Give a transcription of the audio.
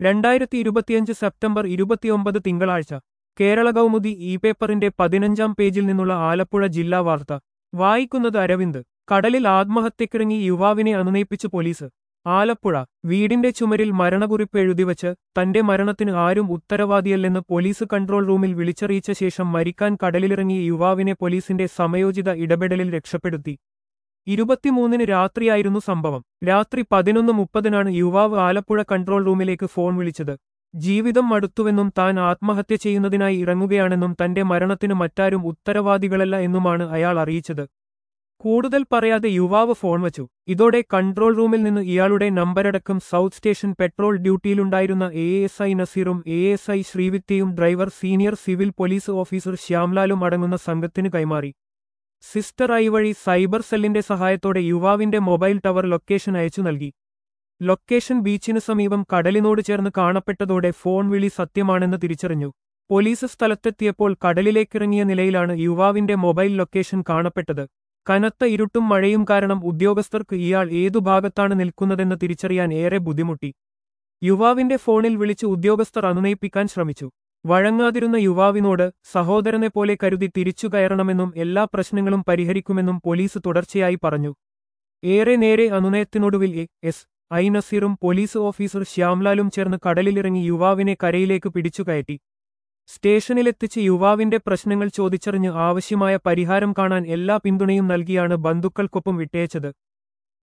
രണ്ടായിരത്തി ഇരുപത്തിയഞ്ച് സെപ്റ്റംബർ ഇരുപത്തിയൊമ്പത് തിങ്കളാഴ്ച കേരള കൗമുദി ഇ പേപ്പറിന്റെ പതിനഞ്ചാം പേജിൽ നിന്നുള്ള ആലപ്പുഴ ജില്ലാ വാർത്ത വായിക്കുന്നത് അരവിന്ദ് കടലിൽ ആത്മഹത്യക്കിറങ്ങി യുവാവിനെ അനുനയിപ്പിച്ച് പോലീസ് ആലപ്പുഴ വീടിന്റെ ചുമരിൽ മരണക്കുറിപ്പ് എഴുതിവച്ച് തന്റെ മരണത്തിന് ആരും ഉത്തരവാദിയല്ലെന്ന് പോലീസ് കൺട്രോൾ റൂമിൽ വിളിച്ചറിയിച്ച ശേഷം മരിക്കാൻ കടലിലിറങ്ങിയ യുവാവിനെ പോലീസിന്റെ സമയോചിത ഇടപെടലിൽ രക്ഷപ്പെടുത്തി ഇരുപത്തിമൂന്നിന് രാത്രിയായിരുന്നു സംഭവം രാത്രി പതിനൊന്ന് മുപ്പതിനാണ് യുവാവ് ആലപ്പുഴ കൺട്രോൾ റൂമിലേക്ക് ഫോൺ വിളിച്ചത് ജീവിതം മടുത്തുവെന്നും താൻ ആത്മഹത്യ ചെയ്യുന്നതിനായി ഇറങ്ങുകയാണെന്നും തന്റെ മരണത്തിന് മറ്റാരും ഉത്തരവാദികളല്ല എന്നുമാണ് അയാൾ അറിയിച്ചത് കൂടുതൽ പറയാതെ യുവാവ് ഫോൺ വച്ചു ഇതോടെ കൺട്രോൾ റൂമിൽ നിന്ന് ഇയാളുടെ നമ്പരടക്കം സൗത്ത് സ്റ്റേഷൻ പെട്രോൾ ഡ്യൂട്ടിയിലുണ്ടായിരുന്ന എ എസ് ഐ നസീറും എ എസ് ഐ ശ്രീവിത്യയും driver senior civil police officer ശ്യാംലാലും അടങ്ങുന്ന സംഘത്തിന് കൈമാറി സിസ്റ്റർ ഐ വഴി സൈബർ സെല്ലിന്റെ സഹായത്തോടെ യുവാവിന്റെ മൊബൈൽ ടവർ ലൊക്കേഷൻ അയച്ചു നൽകി ലൊക്കേഷൻ ബീച്ചിന് സമീപം കടലിനോട് ചേർന്ന് കാണപ്പെട്ടതോടെ ഫോൺ വിളി സത്യമാണെന്ന് തിരിച്ചറിഞ്ഞു പോലീസ് സ്ഥലത്തെത്തിയപ്പോൾ കടലിലേക്കിറങ്ങിയ നിലയിലാണ് യുവാവിന്റെ മൊബൈൽ ലൊക്കേഷൻ കാണപ്പെട്ടത് കനത്ത ഇരുട്ടും മഴയും കാരണം ഉദ്യോഗസ്ഥർക്ക് ഇയാൾ ഏതു ഭാഗത്താണ് നിൽക്കുന്നതെന്ന് തിരിച്ചറിയാൻ ഏറെ ബുദ്ധിമുട്ടി യുവാവിന്റെ ഫോണിൽ വിളിച്ച് ഉദ്യോഗസ്ഥർ അനുനയിപ്പിക്കാൻ ശ്രമിച്ചു വഴങ്ങാതിരുന്ന യുവാവിനോട് സഹോദരനെ പോലെ കരുതി തിരിച്ചു കയറണമെന്നും എല്ലാ പ്രശ്നങ്ങളും പരിഹരിക്കുമെന്നും പോലീസ് തുടർച്ചയായി പറഞ്ഞു ഏറെ നേരെ അനുനയത്തിനൊടുവിൽ എ എസ് ഐ നസീറും പോലീസ് ഓഫീസർ ശ്യാംലാലും ചേർന്ന് കടലിലിറങ്ങി യുവാവിനെ കരയിലേക്ക് പിടിച്ചുകയറ്റി സ്റ്റേഷനിലെത്തിച്ച് യുവാവിന്റെ പ്രശ്നങ്ങൾ ചോദിച്ചറിഞ്ഞ് ആവശ്യമായ പരിഹാരം കാണാൻ എല്ലാ പിന്തുണയും നൽകിയാണ് ബന്ധുക്കൾക്കൊപ്പം വിട്ടയച്ചത്